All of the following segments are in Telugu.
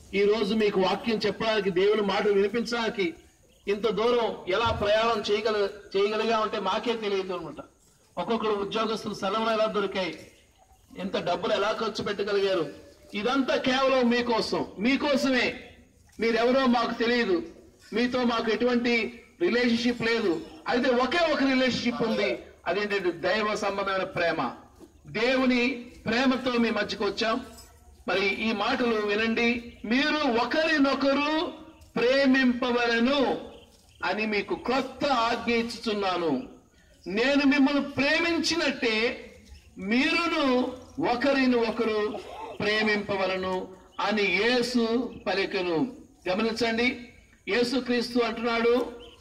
ఈ రోజు మీకు వాక్యం చెప్పడానికి దేవుని మాటలు వినిపించడానికి ఇంత దూరం ఎలా ప్రయాణం చేయగల చేయగలిగా ఉంటే మాకే తెలియదు అనమాట ఒక్కొక్కరు ఉద్యోగస్తులు సెలవులు ఎలా దొరికాయి ఇంత డబ్బులు ఎలా ఖర్చు పెట్టగలిగారు ఇదంతా కేవలం మీకోసం మీకోసమే మీరెవరో మాకు తెలియదు మీతో మాకు ఎటువంటి రిలేషన్షిప్ లేదు అయితే ఒకే ఒక రిలేషన్షిప్ ఉంది అదేంటంటే దైవ సంబంధమైన ప్రేమ దేవుని ప్రేమతో మీ మధ్యకు వచ్చాం మరి ఈ మాటలు వినండి మీరు ఒకరినొకరు ప్రేమింపవలను అని మీకు క్రొత్త ఆజ్ఞ ఇచ్చుచున్నాను నేను మిమ్మల్ని ప్రేమించినట్టే మీరును ఒకరిని ఒకరు ప్రేమింపవలను అని యేసు పలికను గమనించండి యేసుక్రీస్తు అంటున్నాడు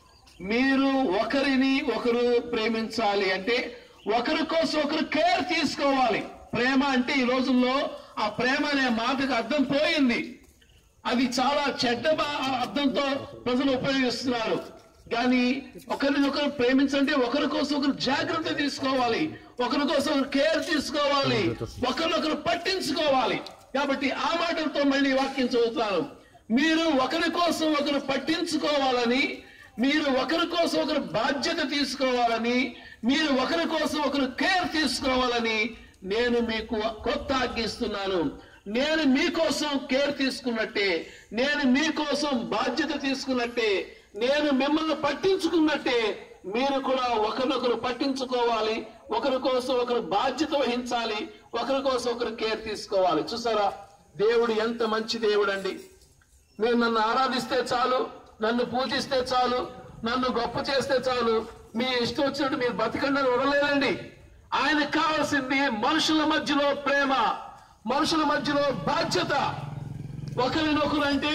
మీరు ఒకరిని ఒకరు ప్రేమించాలి అంటే ఒకరి కోసం ఒకరు కేర్ తీసుకోవాలి ప్రేమ అంటే ఈ రోజుల్లో ఆ ప్రేమ అనే మాటకు అర్థం పోయింది అది చాలా చెడ్డ బా- అర్థంతో ప్రజలు ఉపయోగిస్తున్నారు కానీ ఒకరినొకరు ప్రేమించంటే ఒకరి కోసం ఒకరు జాగ్రత్త తీసుకోవాలి ఒకరి కోసం ఒకరు కేర్ తీసుకోవాలి ఒకరినొకరు పట్టించుకోవాలి కాబట్టి ఆ మాటలతో మళ్ళీ వాక్యం చదువుతాను మీరు ఒకరి కోసం ఒకరు పట్టించుకోవాలని మీరు ఒకరి కోసం ఒకరు బాధ్యత తీసుకోవాలని మీరు ఒకరి కోసం ఒకరు కేర్ తీసుకోవాలని నేను మీకు కొత్త ఆజ్ఞిస్తున్నాను నేను మీకోసం కేర్ తీసుకున్నట్టే నేను మీకోసం బాధ్యత తీసుకున్నట్టే నేను మిమ్మల్ని పట్టించుకున్నట్టే మీరు కూడా ఒకరినొకరు పట్టించుకోవాలి ఒకరి కోసం ఒకరు బాధ్యత వహించాలి ఒకరి కోసం ఒకరు కేర్ తీసుకోవాలి చూసారా దేవుడు ఎంత మంచి దేవుడు అండి మీరు నన్ను ఆరాధిస్తే చాలు నన్ను పూజిస్తే చాలు నన్ను గొప్ప చేస్తే చాలు మీ ఇష్టం వచ్చినట్టు మీరు బతకండి అని వదలలేదండి ఆయనకు కావాల్సింది మనుషుల మధ్యలో ప్రేమ మనుషుల మధ్యలో బాధ్యత ఒకరినొకరు అంటే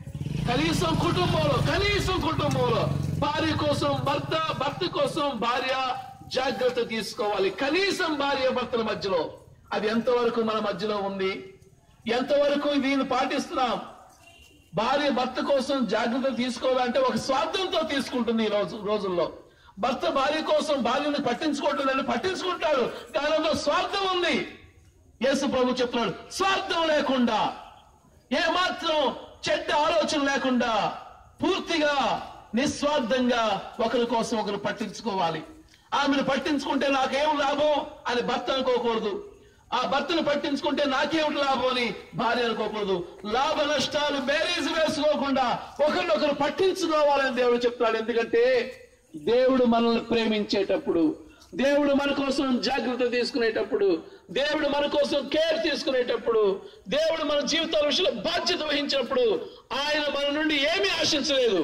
కనీసం కుటుంబంలో కనీసం కుటుంబంలో భార్య కోసం భర్త భర్త కోసం భార్య జాగ్రత్త తీసుకోవాలి కనీసం భార్య భర్తల మధ్యలో అది ఎంతవరకు మన మధ్యలో ఉంది ఎంతవరకు దీన్ని పాటిస్తున్నాం భార్య భర్త కోసం జాగ్రత్త తీసుకోవాలంటే ఒక స్వార్థంతో తీసుకుంటుంది ఈ రోజు రోజుల్లో భర్త భార్య కోసం భార్యను పట్టించుకోవట్లేదని పట్టించుకుంటాడు కానీ అందులో స్వార్థం ఉంది యేసు ప్రభు చెప్తున్నాడు స్వార్థం లేకుండా ఏమాత్రం చెడ్డ ఆలోచన లేకుండా పూర్తిగా నిస్వార్థంగా ఒకరి కోసం ఒకరు పట్టించుకోవాలి ఆమెను పట్టించుకుంటే నాకేం లాభం అని భర్త అనుకోకూడదు ఆ భర్తను పట్టించుకుంటే నాకేమిటి లాభం అని భార్య అనుకోకూడదు లాభ నష్టాలు బేరీజ్ వేసుకోకుండా ఒకరినొకరు పట్టించుకోవాలని దేవుడు చెప్తున్నాడు ఎందుకంటే దేవుడు మనల్ని ప్రేమించేటప్పుడు దేవుడు మన కోసం జాగ్రత్త తీసుకునేటప్పుడు దేవుడు మన కోసం కేర్ తీసుకునేటప్పుడు దేవుడు మన జీవితాల విషయంలో బాధ్యత వహించినప్పుడు ఆయన మన నుండి ఏమీ ఆశించలేదు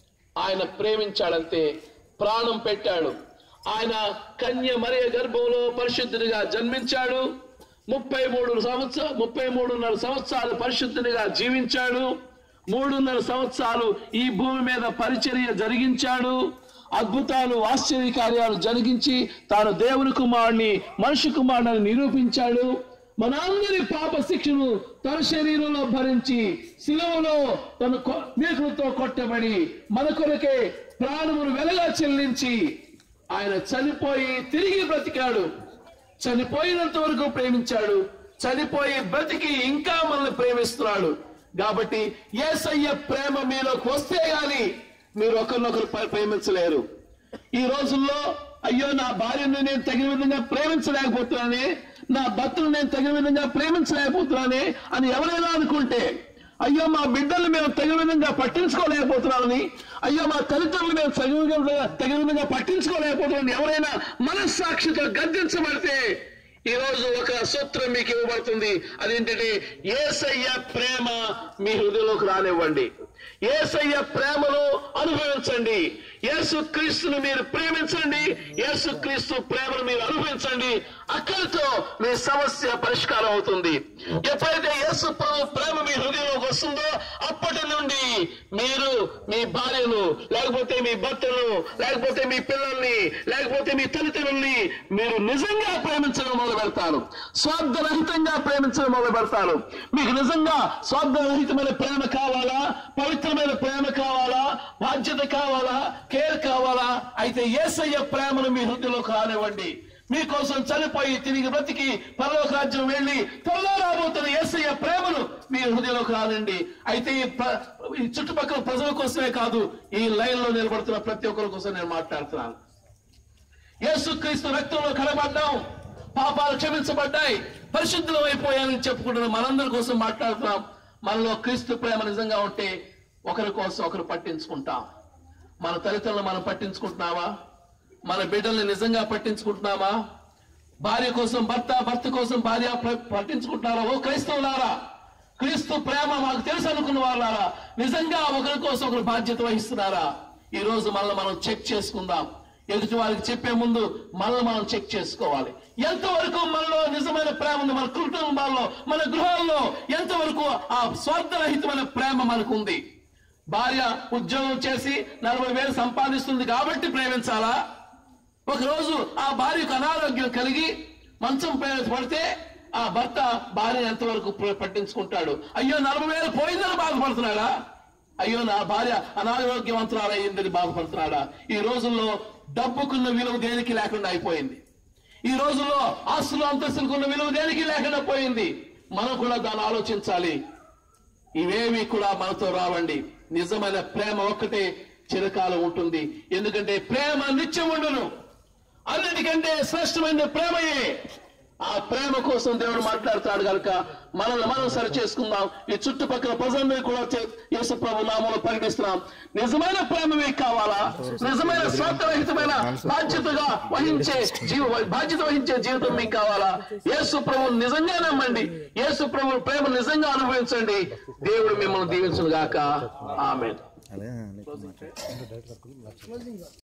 ఆయన ప్రేమించాడంతే ప్రాణం పెట్టాడు ఆయన కన్య మరియ గర్భంలో పరిశుద్ధునిగా జన్మించాడు ముప్పై మూడు సంవత్సరాలు ముప్పై మూడున్నర సంవత్సరాలు పరిశుద్ధునిగా జీవించాడు మూడున్నర సంవత్సరాలు ఈ భూమి మీద పరిచర్య జరిగించాడు అద్భుతాలు ఆశ్చర్య కార్యాలు జరిగించి తాను దేవుని కుమారుని మనిషి కుమారుని నిరూపించాడు మనందరి పాప శిక్షను తన శరీరంలో భరించి శిలువలో తన కొ- మేకులతో కొట్టబడి మన కొరకే ప్రాణమును వెలగా చెల్లించి ఆయన చనిపోయి తిరిగి బ్రతికాడు చనిపోయినంత వరకు ప్రేమించాడు చనిపోయి బ్రతికి ఇంకా మనల్ని ప్రేమిస్తున్నాడు కాబట్టి ఏసయ్య ప్రేమ మీలోకి వస్తే గాని మీరు ఒకరినొకరు ప్ర- ప్రేమించలేరు ఈ రోజుల్లో అయ్యో నా భార్యను నేను తగిన విధంగా ప్రేమించలేకపోతున్నానే నా భర్తను నేను తగిన విధంగా ప్రేమించలేకపోతున్నానే అని ఎవరైనా అనుకుంటే అయ్యో మా బిడ్డలు మేము తగిన విధంగా పట్టించుకోలేకపోతున్నామని అయ్యో మా తల్లిదండ్రులు మేము తగిన విధంగా తగిన విధంగా పట్టించుకోలేకపోతున్నామని ఎవరైనా మనస్సాక్షితో గర్దించబడితే ఈ రోజు ఒక సూత్రం మీకు ఇవ్వబడుతుంది అదేంటంటే ఏసయ్య ప్రేమ మీ హృదయంలోకి రానివ్వండి ఏసయ్య ప్రేమను అనుభవించండి యేసు క్రీస్తుని మీరు ప్రేమించండి యేసు క్రీస్తు ప్రేమను మీరు అనుభవించండి అక్కడితో మీ సమస్య పరిష్కారం అవుతుంది ఎప్పుడైతే యేసు ప్రభు ప్రేమ మీ హృదయంలోకి వస్తుందో అప్పటి నుండి మీరు మీ భార్యను లేకపోతే మీ భర్తను లేకపోతే మీ పిల్లల్ని లేకపోతే మీ తల్లిదండ్రుల్ని మీరు నిజంగా ప్రేమించడం మొదలు పెడతారు స్వార్థరహితంగా ప్రేమించడం మొదలు పెడతారు మీకు నిజంగా స్వార్థరహితమైన ప్రేమ కావాలా పవిత్రమైన ప్రేమ కావాలా బాధ్యత కావాలా కేర్ కావాలా అయితే ఏసయ్య ప్రేమను మీ హృదయంలోకి రానివ్వండి మీకోసం చనిపోయి తిరిగి బ్రతికి పరలోక రాజ్యం వెళ్ళి త్వరలో రాబోతున్న యేసయ్య ప్రేమను మీ హృదయంలోకి రానండి అయితే ఈ ప్ర- ఈ చుట్టుపక్కల ప్రజల కోసమే కాదు ఈ లైన్ లో నిలబడుతున్న ప్రతి ఒక్కరి కోసం నేను మాట్లాడుతున్నాను యేసుక్రీస్తు రక్తంలో కడబడ్డాం పాపాలు క్షమించబడ్డాయి పరిశుద్ధులం అయిపోయామని చెప్పుకుంటున్న మనందరి కోసం మాట్లాడుతున్నాం మనలో క్రీస్తు ప్రేమ నిజంగా ఉంటే ఒకరి కోసం ఒకరు పట్టించుకుంటాం మన తల్లిదండ్రులు మనం పట్టించుకుంటున్నావా మన బిడ్డల్ని నిజంగా పట్టించుకుంటున్నామా భార్య కోసం భర్త భర్త కోసం భార్య ప- పట్టించుకుంటున్నారా ఓ క్రైస్తవులారా క్రీస్తు ప్రేమ మాకు తెలుసు అనుకున్న వాళ్ళారా నిజంగా ఒకరి కోసం ఒకరు బాధ్యత వహిస్తున్నారా ఈ రోజు మనల్ని మనం చెక్ చేసుకుందాం ఎదుటి వారికి చెప్పే ముందు మనల్ని మనం చెక్ చేసుకోవాలి ఎంతవరకు మనలో నిజమైన ప్రేమ ఉంది మన కుటుంబాల్లో మన గృహాల్లో ఎంతవరకు ఆ స్వార్థరహితమైన ప్రేమ మనకుంది భార్య ఉద్యోగం చేసి నలభై వేలు సంపాదిస్తుంది కాబట్టి ప్రేమించాలా ఒకరోజు ఆ భార్యకు అనారోగ్యం కలిగి మంచం పైన పడితే ఆ భర్త భార్య ఎంతవరకు ప్ర- పట్టించుకుంటాడు అయ్యో నలభై వేలు పోయిందని బాధపడుతున్నాడా అయ్యో నా భార్య అనారోగ్యవంతురాలయ్యిందని బాధపడుతున్నాడా ఈ రోజుల్లో డబ్బుకున్న విలువ దేనికి లేకుండా అయిపోయింది ఈ రోజుల్లో ఆస్తులు అంతస్తులకున్న విలువ దేనికి లేకుండా పోయింది మనం కూడా దాన్ని ఆలోచించాలి ఇవేవి కూడా మనతో రావండి నిజమైన ప్రేమ ఒక్కటే చిరకాలం ఉంటుంది ఎందుకంటే ప్రేమ నిత్యం ఉండును అన్నిటికంటే శ్రేష్టమైన ప్రేమయే ఆ ప్రేమ కోసం దేవుడు మాట్లాడుతాడు కనుక మనల్ని మనం సరి చేసుకుందాం ఈ చుట్టుపక్కల ప్రజలందరూ కూడా చే- యేసు ప్రభు నామంలో ప్రకటిస్తున్నాం నిజమైన ప్రేమ మీకు కావాలా నిజమైన స్వార్థరహితమైన బాధ్యతగా వహించే జీవ బాధ్యత వహించే జీవితం మీకు కావాలా యేసు ప్రభు నిజంగా నమ్మండి యేసు ప్రభు ప్రేమ నిజంగా అనుభవించండి దేవుడు మిమ్మల్ని దీవించును గాక ఆమె అదే నీకు మాట